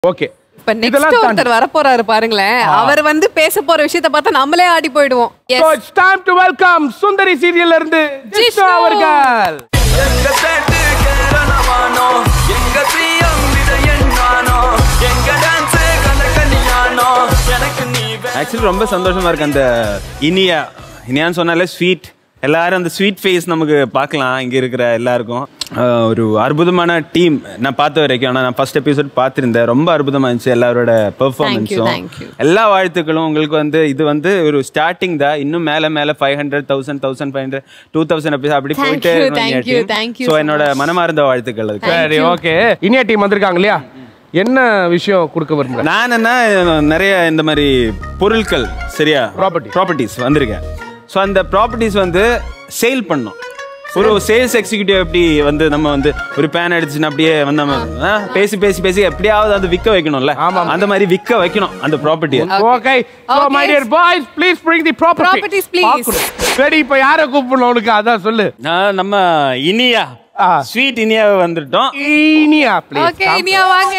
Okay இப்ப next ஒருத்தர் வர போறாரு பாருங்களேன் அவர் வந்து பேச போற விஷயத்த பார்த்தா நம்மளே ஆடி போயிடுவோம் Yes. So it's time to welcome சுந்தரி சீரியல்ல இருந்து ஜிஷ்ணு ஜிஷ்ணு. அவர்கள் எங்க பேட்டு கேரணமானோ எங்க பிரியம் விஜயன் நானோ எங்க டான்ஸ் கலக்கலியானோ எனக்கு நீ வே- ஆக்சுவலி ரொம்ப சந்தோஷமா இருக்கு அந்த இனியா இனியான்னு சொன்னாலே ஸ்வீட் எல்லாரும் அந்த ஸ்வீட் ஃபேஸ் நமக்கு பார்க்கலாம் இங்க இருக்கிற எல்லாருக்கும் ஆஹ் ஒரு அற்புதமான டீம் நான் பார்த்த வரைக்கும் ஆனால் நான் ஃபர்ஸ்ட் எபிசோட் பார்த்துருந்தேன் ரொம்ப அற்புதமா இருந்துச்சு எல்லாரோட thank பெர்ஃபார்மன்ஸும் you. எல்லா வாழ்த்துக்களும் உங்களுக்கு வந்து இது வந்து ஒரு ஸ்டார்டிங் தான் இன்னும் மேல மேல five hundred thousand thousand five hundred two thousand episode அப்படி Thank போயிட்டே you, thank you, thank you so so என்னோட much. மனமார்ந்த வாழ்த்துக்கள் அதுக்கு சரி ஓகே இனியா டீம் வந்திருக்காங்க இல்லையா என்ன விஷயம் கொடுக்க விரும்புறேன் நான் என்ன நிறைய இந்த மாதிரி பொருட்கள் சரியா Property. ப்ராப்பர்ட்டிஸ் வந்திருக்கேன் ஸோ அந்த ப்ராப்பர்ட்டிஸ் வந்து சேல் பண்ணோம் ஒரு சேல்ஸ் எக்ஸிக்யூட்டிவ் எப்படி வந்து நம்ம வந்து ஒரு பேன் அடிச்சுன்னு அப்படியே வந்து நம்ம ஆ, பேசி பேசி பேசி எப்படியாவது அது விற்க வைக்கணும்ல ஆமா. அந்த மாதிரி விற்க வைக்கணும் அந்த ப்ராப்பர்ட்டியை okay so Okay. My dear boys please bring the property Properties, please. சரி இப்போ யாரை கூப்பிடணும் உனக்கு அதான் சொல்லு நான் நம்ம இனியா ஆ. ஸ்வீட் இனியாவை வந்துட்டோம் இனியா ப்ளீஸ் ஓகே இனியா வாங்க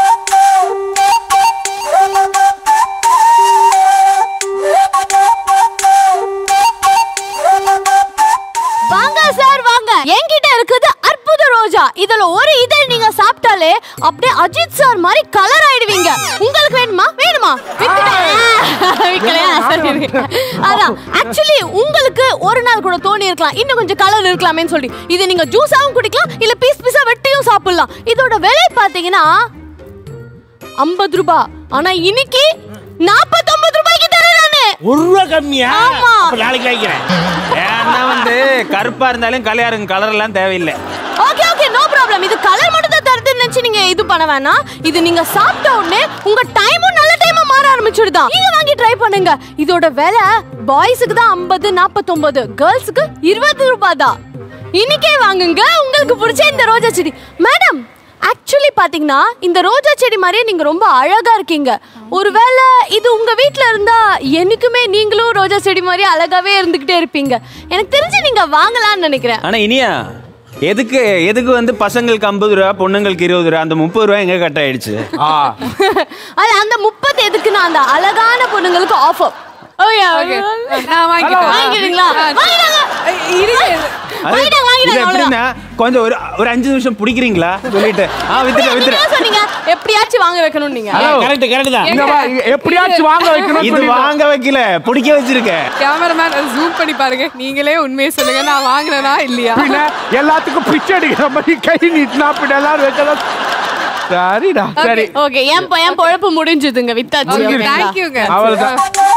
வாங்க சார் வாங்க என்கிட்ட இருக்குது அற்புத ரோஜா இதுல ஒரு இதழ் நீங்க சாப்பிட்டாலே அப்படியே அஜித் சார் மாதிரி கலர் ஆயிடுவீங்க உங்களுக்கு வேணுமா வேணுமா வித்துட்டேன். விக்கலையா? சரி, இருக்கு. அதான் ஆக்சுவலி உங்களுக்கு ஒரு நாள் கூட தோணி இருக்கலாம் இன்னும் கொஞ்சம் கலர் இருக்கலாமேன்னு சொல்லி இது நீங்க ஜூஸாவும் குடிக்கலாம் இல்ல பீஸ் பீஸா வெட்டியும் சாப்பிடலாம் இதோட விலை பாத்தீங்கன்னா ஐம்பது ரூபாய் ஆனா இன்னைக்கு நாற்பத்தொன்பது ரூபாய்க்கு தரேன் நானு ஒரு ரூபா கம்மியா ஆமா. அப்ப நாளைக்கு வாங்கிக்கிறேன் ஏன்னா வந்து கருப்பா இருந்தாலும் கல்யாணம் கலர் எல்லாம் தேவையில்லை ஓகே ஓகே நோ ப்ராப்ளம் இது கலர் மட்டும் தான் தருதுன்னு நினைச்சு நீங்க இது பண்ண வேணாம் இது நீங்க சாப்பிட்ட உடனே உங்க டைமும் நல்ல டைமா மாற ஆரம்பிச்சிடுதான் நீங்க வாங்கி ட்ரை பண்ணுங்க இதோட விலை பாய்ஸுக்கு தான் ஐம்பது நாற்பத்தொன்பது கேர்ள்ஸுக்கு இருபது ரூபாய் தான் இன்னைக்கே வாங்குங்க உங்களுக்கு பிடிச்ச இந்த ரோஜா செடி மேடம் ஆக்சுவலி பாத்தீங்கன்னா இந்த ரோஜா செடி மாதிரியே நீங்க ரொம்ப அழகா இருக்கீங்க ஒருவேளை இது உங்க வீட்ல இருந்தா என்னைக்குமே நீங்களும் ரோஜா செடி மாதிரி அழகாவே இருந்துகிட்டே இருப்பீங்க எனக்கு தெரிஞ்சு நீங்க வாங்கலாம்னு நினைக்கிறேன் ஆனா இனியா எதுக்கு எதுக்கு வந்து பசங்களுக்கு ஐம்பது ரூபா பொண்ணுங்களுக்கு இருபது ரூபா அந்த முப்பது ரூபா எங்க கட் ஆயிடுச்சு ஆ அது அந்த முப்பது எதுக்குன்னா அந்த அழகான பொண்ணுங்களுக்கு ஆஃபர் ஓகே நான் வாங்கிட்டேன் வாங்கிடுங்களா வாங்கிடுங்க இருங்க அது- வாங்கிட்டாங்க, இது வாங்கிட்டாங்க, எப்படின்னா கொஞ்சம் ஒரு ஒரு அஞ்சு நிமிஷம் பிடிக்கிறீங்களா சொல்லிட்டு ஆ வித்துட்டேன் நீங்க வித்துட்டேன் என்ன சொன்னீங்க எப்படியாச்சும் வாங்க வைக்கணும் நீங்க ஹலோ கரெக்ட் கரெக்ட் தான் இங்க வா இங்க எப்படியாச்சும் வாங்க வைக்கணும் இது வாங்க வைக்கல பிடிக்க வச்சிருக்கேன் கேமராமேன் ஜூம் பண்ணி பாருங்க நீங்களே உண்மையை சொல்லுங்க நான் வாங்கினேனா இல்லையா பின்ன எல்லாத்துக்கும் பிச்சை அடிக்கிற மாதிரி கை நீட்டினா பின்ன எல்லாரும் வைக்கலாம் சரிடா சரி ஓகே என் ப- என் பொழப்பு முடிஞ்சதுங்க வித்தாச்சு ஓகேங்களா? தேங்க்யூங்க அவள்தான்.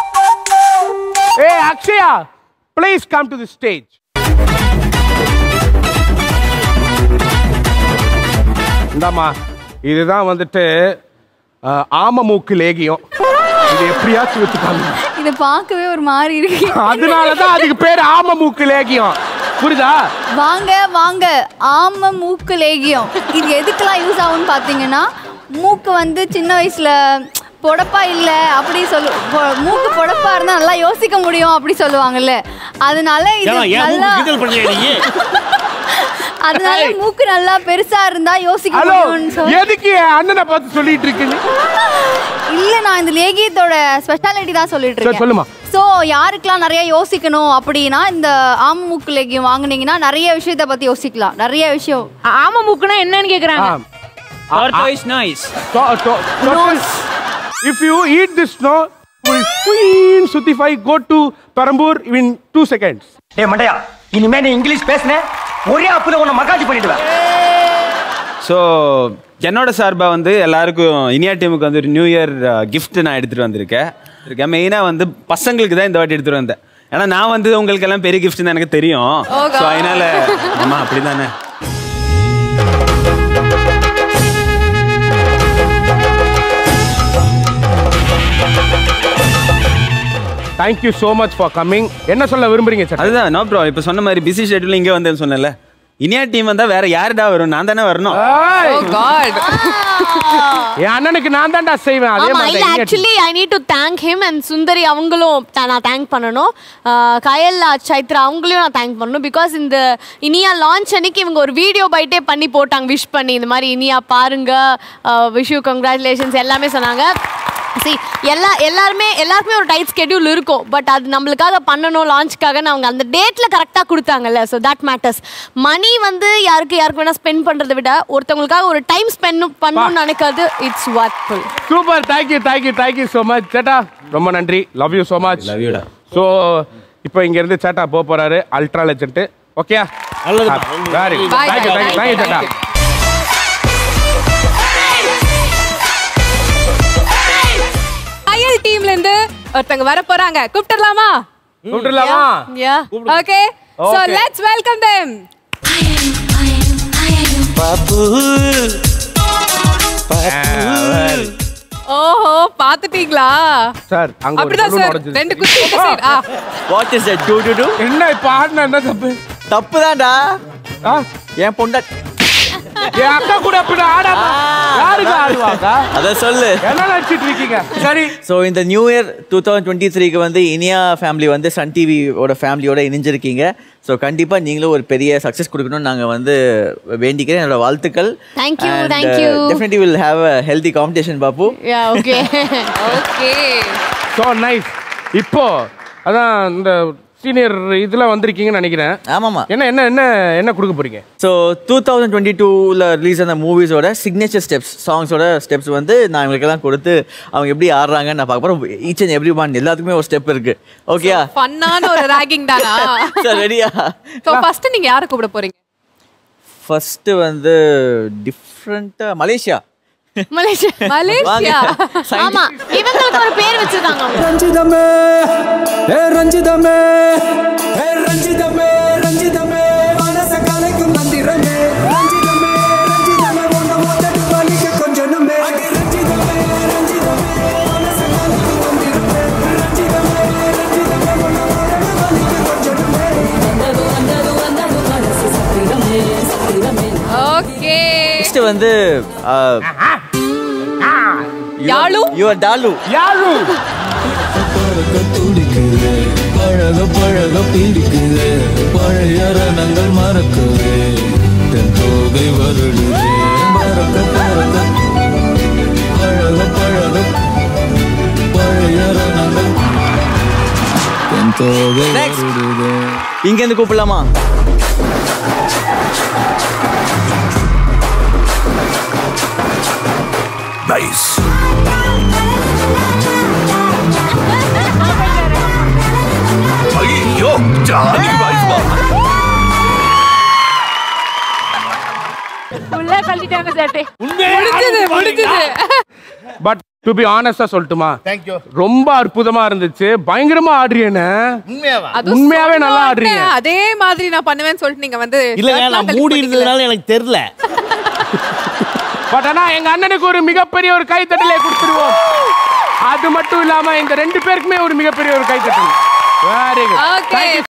ஏ Akshaya please come to the stage இந்தாம்மா இதுதான் வந்துட்டு அஹ், ஆம மூக்கு லேகியம் இது எப்படியாச்சும் வச்சுக்காங்க இதை பார்க்கவே ஒரு மாதிரி இருக்கு அதனாலதான் அதுக்கு பேர் ஆம மூக்கு லேகியம் புரியுதா வாங்க வாங்க ஆம மூக்கு லேகியம் இது எதுக்கெல்லாம் யூஸ் ஆகும்னு பார்த்தீங்கன்னா மூக்கு வந்து சின்ன வயசுல பொடப்பா இல்லை அப்படி சொல்லு பொ- மூக்கு பொடப்பா இருந்தா நல்லா யோசிக்க முடியும் அப்படி சொல்லுவாங்கல்ல அதனால இது ஏன் என் நல்லா மூக்கு கிண்டல் பண்றியா நீ அதனால மூக்கு நல்லா பெருசா இருந்தா யோசிக்க ஹலோ முடியும்னு சொல்லி எதுக்கு என் அண்ணனை பார்த்து சொல்லிட்டு இருக்கீங்க இல்ல நான் இந்த லேகியத்தோட ஸ்பெஷாலிட்டி தான் சொல்லிட்டு சரி, சொல்லுமா. இருக்கேன் ஸோ யாருக்கெல்லாம் நிறைய யோசிக்கணும் அப்படின்னா இந்த ஆம மூக்கு லேகியம் வாங்குனீங்கன்னா நிறைய விஷயத்தை பத்தி யோசிக்கலாம் நிறைய விஷயம் ஆமா மூக்குனா என்னன்னு கேக்குறாங்க Tortoise noise. To- to- tortoise. If you eat this snow, will queen Sutify go to Perambur in two seconds. ஏ மண்டையா இனிமே நீ இங்கிலீஷ் பேசுன ஒரே அப்புல உன்னை மகாஜி பண்ணிடுவேன் ஸோ என்னோட சார்பாக வந்து எல்லாருக்கும் இனியா டீமுக்கு வந்து ஒரு நியூ இயர் gift நான் எடுத்துகிட்டு வந்திருக்கேன் இருக்கேன் மெயினாக வந்து பசங்களுக்கு தான் இந்த வாட்டி எடுத்துகிட்டு வந்தேன் ஏன்னா நான் வந்து உங்களுக்கு எல்லாம் பெரிய gift தான் எனக்கு தெரியும் ஸோ அதனால ஆமாம் அப்படி தானே Thank you so much for coming. என்ன சொல்ல விரும்புறீங்க சார் அதுதான் நோ ப்ரோ இப்போ சொன்ன மாதிரி பிஸி ஷெட்யூல் இங்கே வந்தேன்னு சொன்னேன்ல இனியா டீம் வந்தா வேற யாருடா வரும் நான் தானே வரணும் ஏய், ஓ காட் என் அண்ணனுக்கு நான் தான்டா செய்வேன் அதே ஆமா மாதிரி இல்ல தான் இங்க actually I need to thank him and Sundari அவங்களும் த- நான் தேங்க் பண்ணணும் ஆஹ் கயல் சைத்ரா அவங்களையும் நான் தேங்க் பண்ணணும் பிகாஸ் இந்த இனியா லான்ச் அன்னைக்கு இவங்க ஒரு வீடியோ பைட்டே பண்ணி போட்டாங்க விஷ் பண்ணி இந்த மாதிரி இனியா பாருங்க விஷ் யூ கங்க்ராச்சுலேஷன்ஸ் எல்லாமே சொன்னாங்க see எல்லா எல்லாருமே எல்லாருக்குமே ஒரு டைட் ஸ்கெடியூல் இருக்கும் பட் அது நம்மளுக்காக பண்ணணும் லான்ச்சுக்காக அவங்க அந்த டேட்ல கரெக்டாக கொடுத்தாங்கல்ல ஸோ தட் மேட்டர்ஸ் மணி வந்து யாருக்கு யாருக்கு வேணா ஸ்பெண்ட் பண்றதை விட ஒருத்தவங்களுக்காக ஒரு டைம் ஸ்பெண்ட் பண்ணணும்னு நினைக்கிறது it's workful super thank you thank you thank you so much சேட்டா ரொம்ப நன்றி love you so much Love you டா. ஸோ இப்போ இங்க இருந்து சேட்டா போக போறாரு அல்ட்ரா லெஜெண்ட் ஓகே நல்லதுப்பா. Very good Bye, thank you bye, thank you bye, thank you சேட்டா thank you. அயல் டீம்ல இருந்து ஒருத்தங்க வர போறாங்க கூப்பிட்டுலாமா கூப்பிட்டுலாமா yeah okay so Okay. Let's welcome them ஓஹோ பாத்துட்டீங்களா சார் அங்க ஒரு அப்படிதான் balloon சார் உடைஞ்சிருச்சு. ரெண்டு குச்சி இந்த சைடு ஆ வாட் இஸ் தட் டூ டு டு என்ன இப்ப ஆடின என்ன தப்பு தப்பு தான்டா ஆ? என் பொண்டா என் அக்கா கூட அப்படி ஆடாம யாருக்கு ஆடுவாங்க அத சொல்லு என்ன நினைச்சிட்டு இருக்கீங்க சரி ஸோ இந்த new year two thousand twenty த்ரீக்கு வந்து இனியா ஃபேமிலி வந்து சன் டிவியோட ஃபேமிலியோட இணைஞ்சிருக்கீங்க ஸோ கண்டிப்பாக நீங்களும் ஒரு பெரிய சக்ஸஸ் கொடுக்கணும்னு நாங்கள் வந்து வேண்டிக்கிறேன் என்னோட வாழ்த்துக்கள் Thank you, thank you. Definitely will have a healthy competition பாப்பு yeah okay okay so nice இப்போ அதான் இந்த சீனியர் இதுல வந்திருக்கீங்கன்னு நினைக்கிறேன் ஆமாம்மா என்ன என்ன என்ன என்ன கொடுக்க போறீங்க ஸோ டூ தௌசண்ட் டுவெண்ட்டி டூவில் ரிலீஸ் ஆன மூவிஸோட சிக்னேச்சர் ஸ்டெப்ஸ் சாங்ஸோட ஸ்டெப்ஸ் வந்து நான் இவங்களுக்கெல்லாம் கொடுத்து அவங்க எப்படி ஆடுறாங்கன்னு நான் பார்க்க போகிறேன் ஈச் அண்ட் எவ்ரி ஒன் எல்லாத்துக்குமே ஒரு ஸ்டெப் இருக்கு ஓகேயா ஃபன்னான ஒரு ராகிங் தானா சார் ரெடியா சோ ஃபர்ஸ்ட் நீங்க யாரை கூப்பிட போறீங்க ஃபர்ஸ்ட் வந்து டிஃப்ரெண்ட்டாக மலேசியா மலேசியா மலேசியா ஆமா இவங்களுக்கு ஒரு பேர் வச்சிருக்காங்க அவங்க. ரஞ்சிதமே ஏ ரஞ்சிதமே ஏ ரஞ்சிதமே ரஞ்சிதமே மனச கலைக்கும் மந்திரமே ரஞ்சிதமே ரஞ்சிதமே உன்னை மொத்தட்டு வலிக்க கொஞ்சனுமே அடி ரஞ்சிதமே ரஞ்சிதமே மனச கலைக்கும் மந்திரமே ரஞ்சிதமே ரஞ்சிதமே உன்னை மொத்தட்டு வலிக்க கொஞ்சனுமே ஓகே நெக்ஸ்ட் வந்து யாழு? யுவர் டாலு யாரு துடிக்குது பழக பழக பிடிக்குது பழைய ரணங்கள் மறக்குது தென் தோகை வருடுது பறக்க பறக்க பழக பழக பழைய ரணங்கள் தென் தோகை Next. வருடுது இங்கேருந்து கூப்பிடலாமா முடிஞ்சது முடிஞ்சது பட் டு பி ஆனஸ்டா சொல்லட்டுமா தேங்க்யூ ரொம்ப அற்புதமா இருந்துச்சு பயங்கரமா ஆடுறீன்னு உண்மையாவா அதுவும் உண்மையாவே நல்லா சொன்ன ஆடுறீங்க. உடனே அதே மாதிரி நான் பண்ணுவேன்னு சொல்லிட்டு நீங்க வந்து இல்லைங்க shirt-லாம் நான் கழட்டி மூடி போட்டீங்கல்ல. இருந்ததுனால எனக்கு தெரியல பட் ஆனா எங்க அண்ணனுக்கு ஒரு மிகப்பெரிய ஒரு கைத்தட்டலை கொடுத்துருவோம் அது மட்டும் இல்லாம இந்த ரெண்டு பேருக்குமே ஒரு மிகப்பெரிய ஒரு கைத்தட்டல் வெரி குட் Okay.